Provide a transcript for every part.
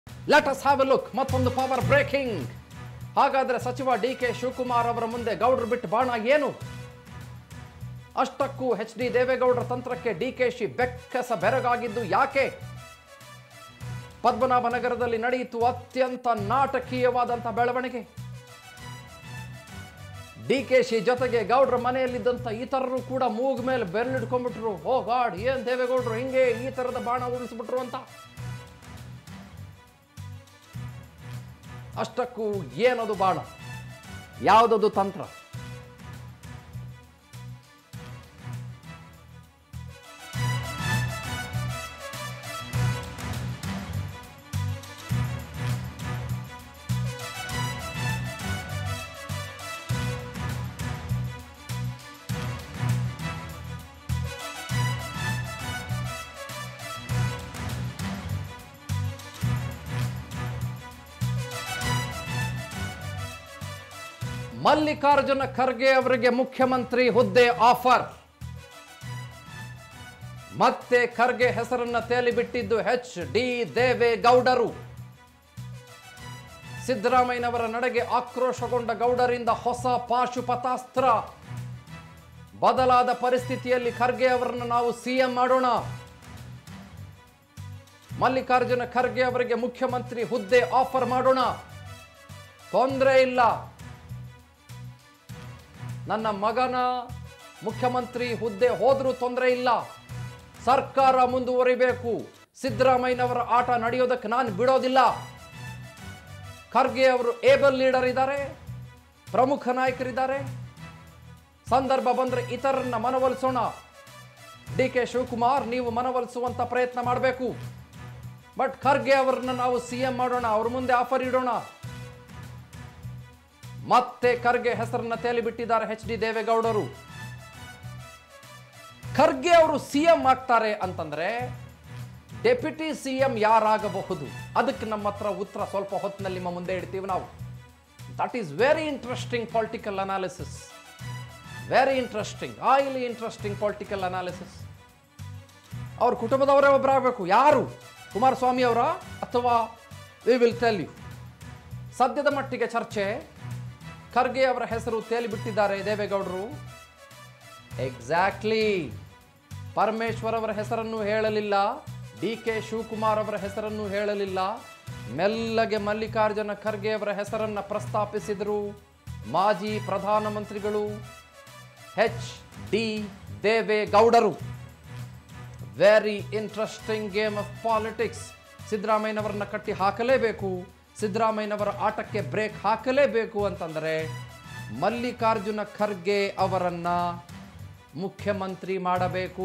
let us have a look ಮತ್ತೊಂದು power breaking ಹಾಗಾದ್ರೆ ಸಚಿವ ಡಿ ಕೆ ಶಿವಕುಮಾರ್ ಅವರ ಮುಂದೆ ಗೌಡ್ರು ಬಿಟ್ಟು ಬಾಣ ಏನು ಅಷ್ಟಕ್ಕೂ ಎಚ್ ಡಿ ದೇವೇಗೌಡರ ತಂತ್ರಕ್ಕೆ ಡಿ ಕೆ ಶಿ ಬೆಕ್ಕಸ ಬೆರಗಾಗಿದ್ದು ಯಾಕೆ ಪದ್ಮನಾಭನಗರದಲ್ಲಿ ನಡೆಯಿತು ಅತ್ಯಂತ ನಾಟಕೀಯವಾದಂಥ ಬೆಳವಣಿಗೆ ಡಿ ಕೆ ಶಿ ಜೊತೆಗೆ ಗೌಡ್ರ ಮನೆಯಲ್ಲಿದ್ದಂಥ ಇತರರು ಕೂಡ ಮೂಗ್ ಮೇಲೆ ಬೆರಳಿಡ್ಕೊಂಡ್ಬಿಟ್ರು ಓ ಗಾಡ್ ಏನ್ ದೇವೇಗೌಡರು ಹಿಂಗೆ ಈ ತರದ ಬಾಣ ಉಳಿಸ್ಬಿಟ್ರು ಅಂತ ಅಷ್ಟಕ್ಕೂ ಏನದು ಬಾಣ ಯಾವುದದು ತಂತ್ರ ಮಲ್ಲಿಕಾರ್ಜುನ ಖರ್ಗೆ ಅವರಿಗೆ ಮುಖ್ಯಮಂತ್ರಿ ಹುದ್ದೆ ಆಫರ್ ಮತ್ತೆ ಖರ್ಗೆ ಹೆಸರನ್ನ ತೇಲಿಬಿಟ್ಟಿದ್ದು ಎಚ್ ಡಿ ದೇವೇಗೌಡರು ಸಿದ್ದರಾಮಯ್ಯನವರ ನಡೆಗೆ ಆಕ್ರೋಶಗೊಂಡ ಗೌಡರಿಂದ ಹೊಸ ಪಾಶುಪತಾಸ್ತ್ರ ಬದಲಾದ ಪರಿಸ್ಥಿತಿಯಲ್ಲಿ ಖರ್ಗೆ ಅವರನ್ನು ನಾವು ಸಿಎಂ ಮಾಡೋಣ ಮಲ್ಲಿಕಾರ್ಜುನ ಖರ್ಗೆ ಅವರಿಗೆ ಮುಖ್ಯಮಂತ್ರಿ ಹುದ್ದೆ ಆಫರ್ ಮಾಡೋಣ ತೊಂದರೆ ಇಲ್ಲ ನನ್ನ ಮಗನ ಮುಖ್ಯಮಂತ್ರಿ ಹುದ್ದೆ ಹೋದ್ರೂ ತೊಂದರೆ ಇಲ್ಲ ಸರ್ಕಾರ ಮುಂದುವರಿಬೇಕು ಸಿದ್ದರಾಮಯ್ಯನವರ ಆಟ ನಡೆಯೋದಕ್ಕೆ ನಾನು ಬಿಡೋದಿಲ್ಲ ಖರ್ಗೆ ಅವರು ಏಬಲ್ ಲೀಡರ್ ಇದ್ದಾರೆ ಪ್ರಮುಖ ನಾಯಕರಿದ್ದಾರೆ ಸಂದರ್ಭ ಬಂದ್ರೆ ಇತರರನ್ನ ಮನವೊಲಿಸೋಣ ಡಿ ಕೆ ಶಿವಕುಮಾರ್ ನೀವು ಮನವೊಲಿಸುವಂತ ಪ್ರಯತ್ನ ಮಾಡಬೇಕು ಬಟ್ ಖರ್ಗೆ ಅವರನ್ನ ನಾವು ಸಿಎಂ ಮಾಡೋಣ ಅವ್ರ ಮುಂದೆ ಆಫರ್ ಇಡೋಣ ಮತ್ತೆ ಖರ್ಗೆ ಹೆಸರನ್ನ ತೇಲಿಬಿಟ್ಟಿದ್ದಾರೆ ಎಚ್ ಡಿ ದೇವೇಗೌಡರು ಖರ್ಗೆ ಅವರು ಸಿಎಂ ಆಗ್ತಾರೆ ಅಂತಂದ್ರೆ ಡೆಪ್ಯೂಟಿ ಸಿಎಂ ಯಾರಾಗಬಹುದು ಅದಕ್ಕೆ ನಮ್ಮ ಹತ್ರ ಉತ್ತರ ಸ್ವಲ್ಪ ಹೊತ್ತಿನಲ್ಲಿ ನಿಮ್ಮ ಮುಂದೆ ಇಡ್ತೀವಿ ನಾವು that is very interesting political analysis very interesting highly interesting political analysis ಅವ್ರ ಕುಟುಂಬದವರೇ ಒಬ್ಬರಾಗಬೇಕು ಯಾರು ಕುಮಾರಸ್ವಾಮಿ ಅವರ ಅಥವಾ ವಿ ವಿಲ್ ಟೆಲ್ ಯು ಸದ್ಯದ ಮಟ್ಟಿಗೆ ಚರ್ಚೆ ಖರ್ಗೆ ಅವರ ಹೆಸರು ತೇಲಿಬಿಟ್ಟಿದ್ದಾರೆ ದೇವೇಗೌಡರು ಎಕ್ಸಾಕ್ಟ್ಲಿ ಪರಮೇಶ್ವರ್ ಅವರ ಹೆಸರನ್ನು ಹೇಳಲಿಲ್ಲ ಡಿ ಕೆ ಶಿವಕುಮಾರ್ ಅವರ ಹೆಸರನ್ನು ಹೇಳಲಿಲ್ಲ ಮೆಲ್ಲಗೆ ಮಲ್ಲಿಕಾರ್ಜುನ ಖರ್ಗೆ ಅವರ ಹೆಸರನ್ನ ಪ್ರಸ್ತಾಪಿಸಿದರು ಮಾಜಿ ಪ್ರಧಾನಮಂತ್ರಿಗಳು ಎಚ್ ಡಿ ದೇವೇಗೌಡರು very interesting game of politics ಸಿದ್ದರಾಮಯ್ಯನವರನ್ನ ಕಟ್ಟಿ ಹಾಕಲೇಬೇಕು ಸಿದ್ದರಾಮಯ್ಯನವರ ಆಟಕ್ಕೆ ಬ್ರೇಕ್ ಹಾಕಲೇಬೇಕು ಅಂತಂದರೆ ಮಲ್ಲಿಕಾರ್ಜುನ ಖರ್ಗೆ ಅವರನ್ನ ಮುಖ್ಯಮಂತ್ರಿ ಮಾಡಬೇಕು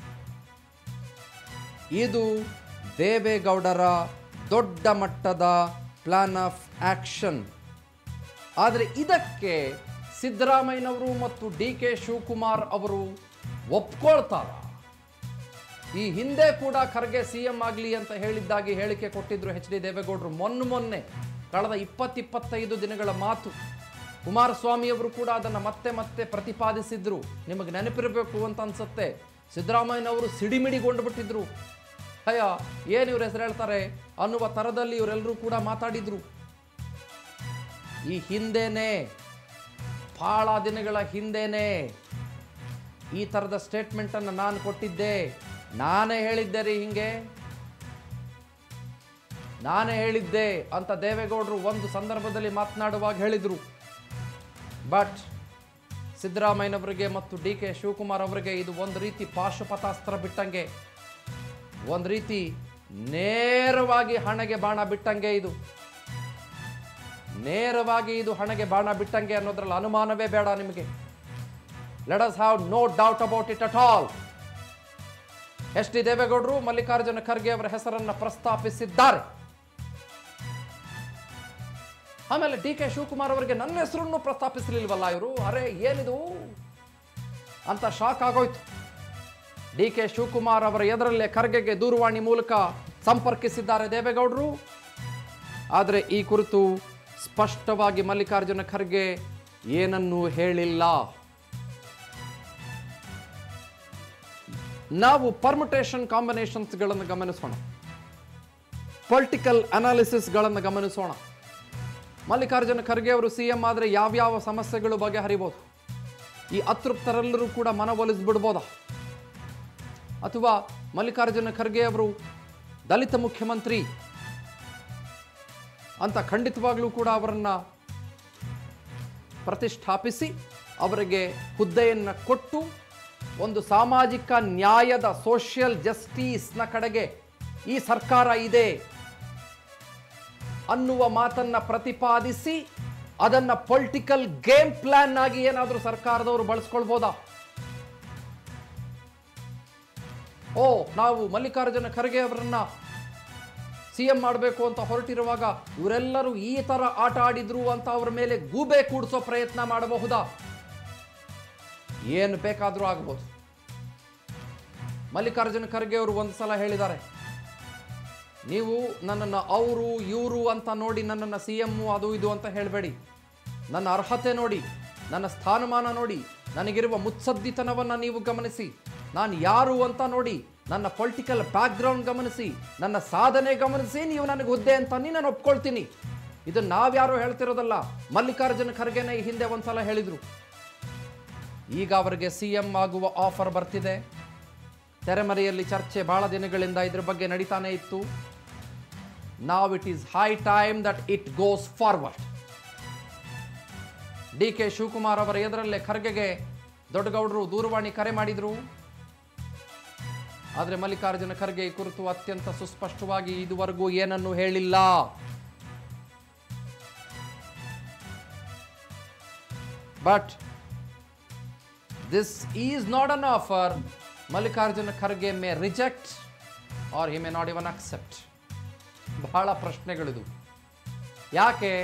ಇದು ದೇವೇಗೌಡರ ದೊಡ್ಡ ಮಟ್ಟದ ಪ್ಲಾನ್ ಆಫ್ ಆಕ್ಷನ್ ಆದರೆ ಇದಕ್ಕೆ ಸಿದ್ದರಾಮಯ್ಯನವರು ಮತ್ತು ಡಿ ಕೆ ಶಿವಕುಮಾರ್ ಅವರು ಒಪ್ಕೊಳ್ತಾರ ಈ ಹಿಂದೆ ಕೂಡ ಖರ್ಗೆ ಸಿಎಂ ಆಗಲಿ ಅಂತ ಹೇಳಿದ್ದಾಗಿ ಹೇಳಿಕೆ ಕೊಟ್ಟಿದ್ರು ಎಚ್ ಡಿ ದೇವೇಗೌಡರು ಮೊನ್ನೆ ಮೊನ್ನೆ ಕಳೆದ ಇಪ್ಪತ್ತಿಪ್ಪತ್ತೈದು ದಿನಗಳ ಮಾತು ಕುಮಾರಸ್ವಾಮಿ ಅವರು ಕೂಡ ಅದನ್ನು ಮತ್ತೆ ಮತ್ತೆ ಪ್ರತಿಪಾದಿಸಿದ್ರು ನಿಮಗೆ ನೆನಪಿರಬೇಕು ಅಂತ ಅನ್ಸುತ್ತೆ ಸಿದ್ದರಾಮಯ್ಯನವರು ಸಿಡಿಮಿಡಿಗೊಂಡು ಬಿಟ್ಟಿದ್ರು ಅಯ್ಯ ಏನು ಇವ್ರ ಹೆಸರು ಹೇಳ್ತಾರೆ ಅನ್ನುವ ಥರದಲ್ಲಿ ಇವರೆಲ್ಲರೂ ಕೂಡ ಮಾತಾಡಿದ್ರು ಈ ಹಿಂದೆನೇ ಬಹಳ ದಿನಗಳ ಹಿಂದೆನೇ ಈ ಥರದ ಸ್ಟೇಟ್ಮೆಂಟನ್ನು ನಾನು ಕೊಟ್ಟಿದ್ದೆ ನಾನೇ ಹೇಳಿದ್ದೆ ರೀ ಹಿಂಗೆ ನಾನೇ ಹೇಳಿದ್ದೆ ಅಂತ ದೇವೇಗೌಡರು ಒಂದು ಸಂದರ್ಭದಲ್ಲಿ ಮಾತನಾಡುವಾಗ ಹೇಳಿದರು ಬಟ್ ಸಿದ್ದರಾಮಯ್ಯನವರಿಗೆ ಮತ್ತು ಡಿ ಕೆ ಶಿವಕುಮಾರ್ ಅವರಿಗೆ ಇದು ಒಂದು ರೀತಿ ಪಾಶುಪತಾಸ್ತ್ರ ಬಿಟ್ಟಂಗೆ ಒಂದು ರೀತಿ ನೇರವಾಗಿ ಹಣೆಗೆ ಬಾಣ ಬಿಟ್ಟಂಗೆ ಇದು ನೇರವಾಗಿ ಇದು ಹಣೆಗೆ ಬಾಣ ಬಿಟ್ಟಂಗೆ ಅನ್ನೋದ್ರಲ್ಲಿ ಅನುಮಾನವೇ ಬೇಡ ನಿಮಗೆ let us have no doubt about it at all S D ದೇವೇಗೌಡರು ಮಲ್ಲಿಕಾರ್ಜುನ ಖರ್ಗೆ ಅವರ ಹೆಸರನ್ನ ಪ್ರಸ್ತಾಪಿಸಿದ್ದಾರೆ ಆಮೇಲೆ ಡಿ ಕೆ ಶಿವಕುಮಾರ್ ಅವರಿಗೆ ನನ್ನ ಹೆಸರನ್ನು ಪ್ರಸ್ತಾಪಿಸಲಿಲ್ವಲ್ಲ ಇವರು ಅರೆ ಏನಿದು ಅಂತ ಶಾಕ್ ಆಗೋಯ್ತು ಡಿ ಕೆ ಶಿವಕುಮಾರ್ ಅವರ ಎದುರಲ್ಲೇ ಖರ್ಗೆಗೆ ದೂರವಾಣಿ ಮೂಲಕ ಸಂಪರ್ಕಿಸಿದ್ದಾರೆ ದೇವೇಗೌಡರು ಆದರೆ ಈ ಕುರಿತು ಸ್ಪಷ್ಟವಾಗಿ ಮಲ್ಲಿಕಾರ್ಜುನ ಖರ್ಗೆ ಏನನ್ನೂ ಹೇಳಿಲ್ಲ ನಾವು ಪರ್ಮುಟೇಷನ್ ಕಾಂಬಿನೇಷನ್ಸ್ಗಳನ್ನು ಗಮನಿಸೋಣ ಪೊಲಿಟಿಕಲ್ ಅನಾಲಿಸಿಸ್ಗಳನ್ನು ಗಮನಿಸೋಣ ಮಲ್ಲಿಕಾರ್ಜುನ ಖರ್ಗೆ ಅವರು ಸಿ ಎಂ ಆದರೆ ಯಾವ್ಯಾವ ಸಮಸ್ಯೆಗಳು ಬಗೆಹರಿಬೋದು ಈ ಅತೃಪ್ತರೆಲ್ಲರೂ ಕೂಡ ಮನವೊಲಿಸ್ಬಿಡ್ಬೋದಾ ಅಥವಾ ಮಲ್ಲಿಕಾರ್ಜುನ ಖರ್ಗೆ ಅವರು ದಲಿತ ಮುಖ್ಯಮಂತ್ರಿ ಅಂತ ಖಂಡಿತವಾಗ್ಲೂ ಕೂಡ ಅವರನ್ನ ಪ್ರತಿಷ್ಠಾಪಿಸಿ ಅವರಿಗೆ ಹುದ್ದೆಯನ್ನು ಕೊಟ್ಟು ಒಂದು ಸಾಮಾಜಿಕ ನ್ಯಾಯದ ಸೋಷಿಯಲ್ ಜಸ್ಟಿಸ್ನ ಕಡೆಗೆ ಈ ಸರ್ಕಾರ ಇದೆ ಅನ್ನುವ ಮಾತನ್ನ ಪ್ರತಿಪಾದಿಸಿ ಅದನ್ನ ಪೊಲಿಟಿಕಲ್ ಗೇಮ್ ಪ್ಲಾನ್ ಆಗಿ ಏನಾದರೂ ಸರ್ಕಾರದವರು ಬಳಸ್ಕೊಳ್ಬೋದಾ ಓ ನಾವು ಮಲ್ಲಿಕಾರ್ಜುನ ಖರ್ಗೆ ಅವರನ್ನ ಸಿ ಎಂ ಮಾಡಬೇಕು ಅಂತ ಹೊರಟಿರುವಾಗ ಇವರೆಲ್ಲರೂ ಈ ತರ ಆಟ ಆಡಿದ್ರು ಅಂತ ಅವರ ಮೇಲೆ ಗೂಬೆ ಕೂಡಿಸೋ ಪ್ರಯತ್ನ ಮಾಡಬಹುದಾ ಏನು ಬೇಕಾದರೂ ಆಗ್ಬೋದು ಮಲ್ಲಿಕಾರ್ಜುನ ಖರ್ಗೆ ಅವರು ಒಂದು ಸಲ ಹೇಳಿದ್ದಾರೆ ನೀವು ನನ್ನನ್ನು ಅವರು ಇವರು ಅಂತ ನೋಡಿ ನನ್ನನ್ನು ಸಿ ಎಮ್ಮು ಅದು ಇದು ಅಂತ ಹೇಳಬೇಡಿ ನನ್ನ ಅರ್ಹತೆ ನೋಡಿ ನನ್ನ ಸ್ಥಾನಮಾನ ನೋಡಿ ನನಗಿರುವ ಮುತ್ಸದ್ದಿತನವನ್ನು ನೀವು ಗಮನಿಸಿ ನಾನು ಯಾರು ಅಂತ ನೋಡಿ ನನ್ನ ಪೊಲಿಟಿಕಲ್ ಬ್ಯಾಕ್ಗ್ರೌಂಡ್ ಗಮನಿಸಿ ನನ್ನ ಸಾಧನೆ ಗಮನಿಸಿ ನೀವು ನನಗೆ ಹುದ್ದೆ ಅಂತ ನಾನು ಒಪ್ಕೊಳ್ತೀನಿ ಇದನ್ನು ನಾವ್ಯಾರು ಹೇಳ್ತಿರೋದಲ್ಲ ಮಲ್ಲಿಕಾರ್ಜುನ ಖರ್ಗೆನೇ ಈ ಹಿಂದೆ ಒಂದ್ಸಲ ಹೇಳಿದರು ಈಗ ಅವರಿಗೆ ಸಿ ಎಂ ಆಗುವ ಆಫರ್ ಬರ್ತಿದೆ ತೆರೆಮರೆಯಲ್ಲಿ ಚರ್ಚೆ ಬಹಳ ದಿನಗಳಿಂದ ಇದ್ರ ಬಗ್ಗೆ ನಡೀತಾನೆ ಇತ್ತು ನಾವ್ it is high time that it goes forward D K Shivakumar ಅವರ ಎದುರಲ್ಲೇ ಖರ್ಗೆಗೆ ದೊಡ್ಡಗೌಡರು ದೂರವಾಣಿ ಕರೆ ಮಾಡಿದ್ರು ಆದರೆ ಮಲ್ಲಿಕಾರ್ಜುನ ಖರ್ಗೆ ಈ ಕುರಿತು ಅತ್ಯಂತ ಸುಸ್ಪಷ್ಟವಾಗಿ ಇದುವರೆಗೂ ಏನನ್ನು ಹೇಳಿಲ್ಲ but this is not an offer Mallikarjuna Kharge may reject or he may not even accept ಬಹಳ ಪ್ರಶ್ನೆಗಳಿದು ಯಾಕೆ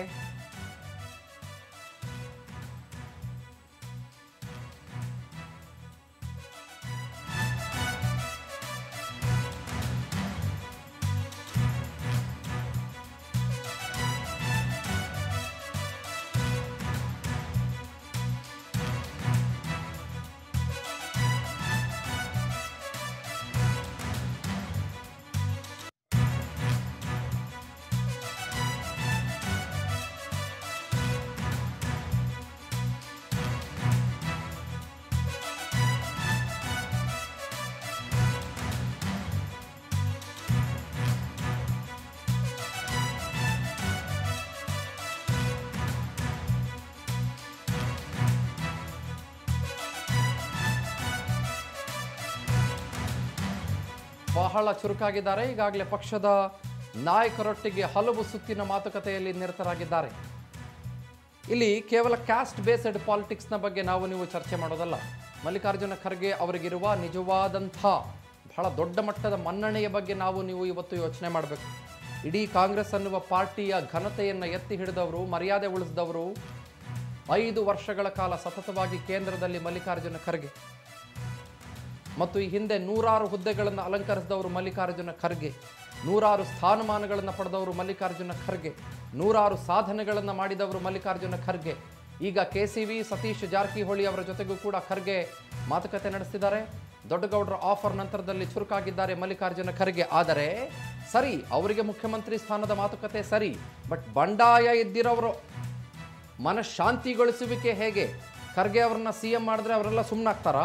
ಬಹಳ ಚುರುಕಾಗಿದ್ದಾರೆ ಈಗಾಗಲೇ ಪಕ್ಷದ ನಾಯಕರೊಟ್ಟಿಗೆ ಹಲವು ಸುತ್ತಿನ ಮಾತುಕತೆಯಲ್ಲಿ ನಿರತರಾಗಿದ್ದಾರೆ ಇಲ್ಲಿ ಕೇವಲ ಕ್ಯಾಸ್ಟ್ ಬೇಸ್ಡ್ ಪಾಲಿಟಿಕ್ಸ್ನ ಬಗ್ಗೆ ನಾವು ನೀವು ಚರ್ಚೆ ಮಾಡೋದಲ್ಲ ಮಲ್ಲಿಕಾರ್ಜುನ ಖರ್ಗೆ ಅವರಿಗಿರುವ ನಿಜವಾದಂಥ ಬಹಳ ದೊಡ್ಡ ಮಟ್ಟದ ಮನ್ನಣೆಯ ಬಗ್ಗೆ ನಾವು ನೀವು ಇವತ್ತು ಯೋಚನೆ ಮಾಡಬೇಕು ಇಡೀ ಕಾಂಗ್ರೆಸ್ ಅನ್ನುವ ಪಾರ್ಟಿಯ ಘನತೆಯನ್ನು ಎತ್ತಿ ಹಿಡಿದವರು ಮರ್ಯಾದೆ ಉಳಿಸಿದವರು ಐದು ವರ್ಷಗಳ ಕಾಲ ಸತತವಾಗಿ ಕೇಂದ್ರದಲ್ಲಿ ಮಲ್ಲಿಕಾರ್ಜುನ ಖರ್ಗೆ ಮತ್ತು ಈ ಹಿಂದೆ ನೂರಾರು ಹುದ್ದೆಗಳನ್ನು ಅಲಂಕರಿಸಿದವರು ಮಲ್ಲಿಕಾರ್ಜುನ ಖರ್ಗೆ ನೂರಾರು ಸ್ಥಾನಮಾನಗಳನ್ನು ಪಡೆದವರು ಮಲ್ಲಿಕಾರ್ಜುನ ಖರ್ಗೆ ನೂರಾರು ಸಾಧನೆಗಳನ್ನು ಮಾಡಿದವರು ಮಲ್ಲಿಕಾರ್ಜುನ ಖರ್ಗೆ ಈಗ K C V Satish Jarkiholi ಅವರ ಜೊತೆಗೂ ಕೂಡ ಖರ್ಗೆ ಮಾತುಕತೆ ನಡೆಸ್ತಿದ್ದಾರೆ ದೊಡ್ಡಗೌಡರ ಆಫರ್ ನಂತರದಲ್ಲಿ ಚುರುಕಾಗಿದ್ದಾರೆ ಮಲ್ಲಿಕಾರ್ಜುನ ಖರ್ಗೆ ಆದರೆ ಸರಿ ಅವರಿಗೆ ಮುಖ್ಯಮಂತ್ರಿ ಸ್ಥಾನದ ಮಾತುಕತೆ ಸರಿ ಬಟ್ ಬಂಡಾಯ ಇದ್ದಿರೋರು ಮನಃಶಾಂತಿಗೊಳಿಸುವಿಕೆ ಹೇಗೆ ಖರ್ಗೆ ಅವರನ್ನ ಸಿ ಎಂ ಮಾಡಿದ್ರೆ ಅವರೆಲ್ಲ ಸುಮ್ಮನಾಗ್ತಾರಾ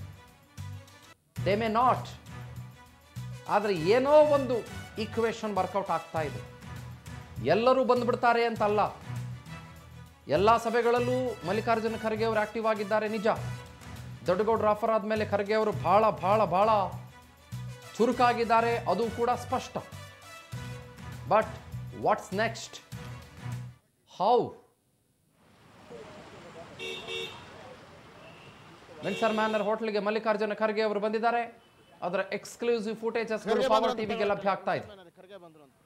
ದೇ ಮೇ ನಾಟ್ ಆದರೆ ಏನೋ ಒಂದು ಈಕ್ವೇಶನ್ ವರ್ಕೌಟ್ ಆಗ್ತಾ ಇದೆ ಎಲ್ಲರೂ ಬಂದ್ಬಿಡ್ತಾರೆ ಅಂತಲ್ಲ ಎಲ್ಲ ಸಭೆಗಳಲ್ಲೂ ಮಲ್ಲಿಕಾರ್ಜುನ ಖರ್ಗೆ ಅವರು ಆಕ್ಟಿವ್ ಆಗಿದ್ದಾರೆ ನಿಜ ದೊಡ್ಡಗೌಡರ ಆಫರ್ ಆದಮೇಲೆ ಖರ್ಗೆ ಅವರು ಭಾಳ ಭಾಳ ಭಾಳ ಚುರುಕಾಗಿದ್ದಾರೆ ಅದು ಕೂಡ ಸ್ಪಷ್ಟ but what's next how Windsor Manor ಹೋಟ್ಲಿಗೆ ಮಲ್ಲಿಕಾರ್ಜುನ ಖರ್ಗೆ ಅವರು ಬಂದಿದ್ದಾರೆ ಅದರ ಎಕ್ಸ್ಕ್ಲೂಸಿವ್ ಫುಟೇಜಸ್ ಪವರ್ ಟಿವಿಗೆ ಲಭ್ಯ ಆಗ್ತಾ ಇದೆ ಖರ್ಗೆ ಬಂದ್ರು ಅಂತ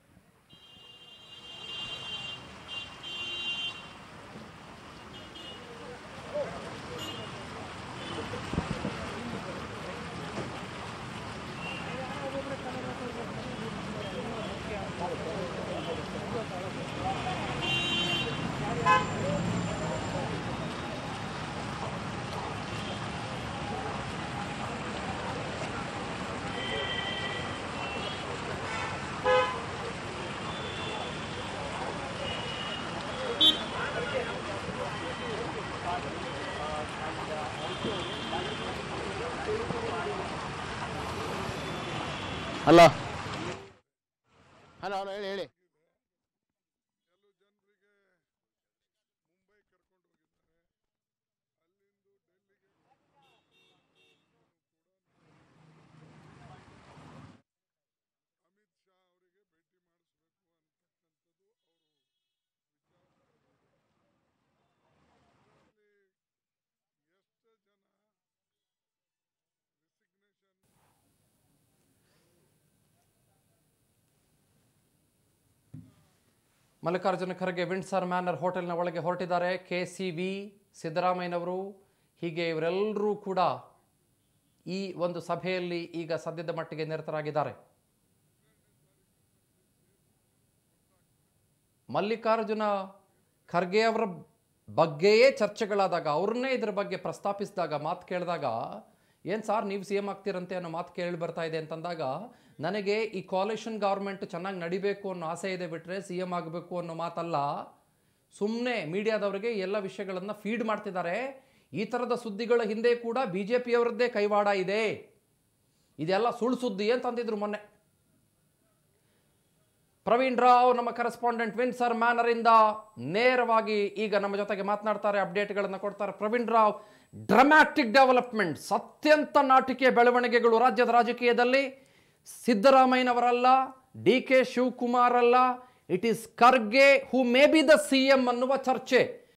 ಹಲೋ ಹಲೋ ಹಲೋ ಹೇಳಿ ಹೇಳಿ ಮಲ್ಲಿಕಾರ್ಜುನ ಖರ್ಗೆ ವಿಂಡ್ಸರ್ ಮ್ಯಾನರ್ ಹೋಟೆಲ್ನ ಒಳಗೆ ಹೊರಟಿದ್ದಾರೆ ಕೆ ಸಿ ವಿ ಸಿದ್ದರಾಮಯ್ಯನವರು ಹೀಗೆ ಇವರೆಲ್ಲರೂ ಕೂಡ ಈ ಒಂದು ಸಭೆಯಲ್ಲಿ ಈಗ ಸದ್ಯದ ಮಟ್ಟಿಗೆ ನಿರತರಾಗಿದ್ದಾರೆ ಮಲ್ಲಿಕಾರ್ಜುನ ಖರ್ಗೆ ಅವರ ಬಗ್ಗೆಯೇ ಚರ್ಚೆಗಳಾದಾಗ ಅವ್ರನ್ನೇ ಇದ್ರ ಬಗ್ಗೆ ಪ್ರಸ್ತಾಪಿಸಿದಾಗ ಮಾತು ಕೇಳಿದಾಗ ಏನು ಸಾರ್ ನೀವು ಸಿ ಎಮ್ ಆಗ್ತೀರಂತೆ ಅನ್ನೋ ಮಾತು ಕೇಳಿ ಬರ್ತಾ ಇದೆ ಅಂತಂದಾಗ ನನಗೆ ಈ ಕಾಲೇಷನ್ ಗೌರ್ಮೆಂಟ್ ಚೆನ್ನಾಗಿ ನಡಿಬೇಕು ಅನ್ನೋ ಆಸೆ ಇದೆ ಬಿಟ್ಟರೆ ಸಿ ಎಮ್ ಆಗಬೇಕು ಅನ್ನೋ ಮಾತಲ್ಲ ಸುಮ್ಮನೆ ಮೀಡಿಯಾದವರಿಗೆ ಎಲ್ಲ ವಿಷಯಗಳನ್ನು ಫೀಡ್ ಮಾಡ್ತಿದ್ದಾರೆ ಈ ಥರದ ಸುದ್ದಿಗಳ ಹಿಂದೆ ಕೂಡ ಬಿ ಜೆ ಪಿಯವರದ್ದೇ ಕೈವಾಡ ಇದೆ ಇದೆಲ್ಲ ಸುಳ್ಳು ಸುದ್ದಿ ಅಂತಂದಿದ್ರು ಮೊನ್ನೆ ಪ್ರವೀಣ್ ರಾವ್ ನಮ್ಮ ಕರೆಸ್ಪಾಂಡೆಂಟ್ ವಿನ್ಸರ್ ಮ್ಯಾನರ್ ಇಂದ ನೇರವಾಗಿ ಈಗ ನಮ್ಮ ಜೊತೆಗೆ ಮಾತನಾಡ್ತಾರೆ ಅಪ್ಡೇಟ್ಗಳನ್ನು ಕೊಡ್ತಾರೆ ಪ್ರವೀಣ್ ರಾವ್ ಡ್ರಮ್ಯಾಟಿಕ್ ಡೆವಲಪ್ಮೆಂಟ್ಸ್ ಅತ್ಯಂತ ನಾಟಿಕೆ ಬೆಳವಣಿಗೆಗಳು ರಾಜ್ಯದ ರಾಜಕೀಯದಲ್ಲಿ ಸಿದ್ದರಾಮಯ್ಯನವರಲ್ಲ ಡಿ ಕೆ ಶಿವಕುಮಾರ್ ಅಲ್ಲ it is Kharge who may be the C M ಅನ್ನುವ ಚರ್ಚೆ